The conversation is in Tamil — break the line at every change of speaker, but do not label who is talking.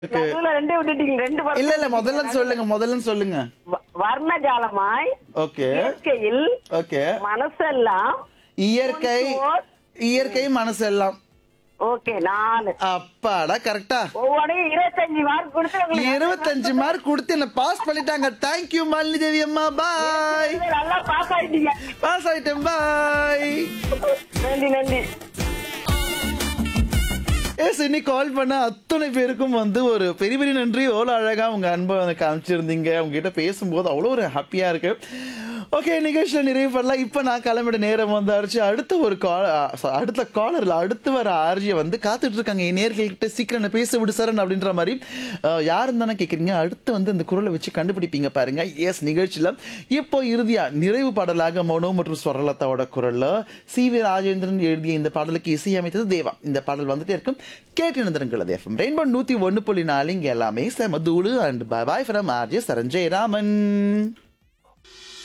நடுவுல ரெண்டே விட்டுட்டீங்க ரெண்டு படம்
இல்ல இல்ல முதல்ல சொல்லுங்க முதல்ல சொல்லுங்க
வ- வர்ணஜாலமாய்
ஓகே
இயற்கையில்
ஓகே
மனசெல்லாம்
இயற்கை இயற்கை மனசு எல்லாம்
ஓகே நாலு
அப்பாடா கரெக்டா
ஒவ்வொன்றையும் இருபத்தஞ்சு மார்க் கொடுத்து உங்களுக்கு
இருபத்தஞ்சு மார்க் கொடுத்து என்ன பாஸ் பண்ணிட்டாங்க தேங்க்யூ மாலினி தேவி அம்மா பாய்
நல்லா பாஸ் ஆயிட்டீங்க
பாஸ் ஆயிட்டேன் பாய்
நன்றி நன்றி
எஸ் இன்னைக்கு கால் பண்ண அத்தனை பேருக்கும் வந்து ஒரு பெரிய பெரிய நன்றி எவ்வளோ அழகா உங்க அன்பை வந்து காமிச்சிருந்தீங்க உங்ககிட்ட பேசும்போது அவ்வளோ ஒரு ஹாப்பியா இருக்கு ஓகே நிகழ்ச்சியில் நிறைவு பண்ணலாம் இப்போ நான் கிளம்பிட நேரம் வந்தாச்சு அடுத்த ஒரு கால் அடுத்த காலரில் அடுத்து வர ஆர்ஜியை வந்து காத்துட்டு இருக்காங்க என் நேர்கள்கிட்ட சீக்கிரம் என்ன பேச விடு சரண் அப்படின்ற மாதிரி அஹ், யாருன்னு தானே கேட்குறீங்க அடுத்து வந்து இந்த குரலை வச்சு கண்டுபிடிப்பீங்க பாருங்க எஸ் நிகழ்ச்சியில் இப்போ இறுதியா நிறைவு பாடலாக மனோ மற்றும் ஸ்வரலதாவோட குரல்ல சி வி ராஜேந்திரன் எழுதிய இந்த பாடலுக்கு இசையமைத்தது தேவா இந்த பாடல் வந்துட்டே இருக்கும் கேட்டு நிந்திரங்கள் அது எஃப்எம் ரெயின்போ நூத்தி ஒன்று புள்ளி நாலு இங்க எல்லாமே செம தூளு and bye from RJ Saranjay Raman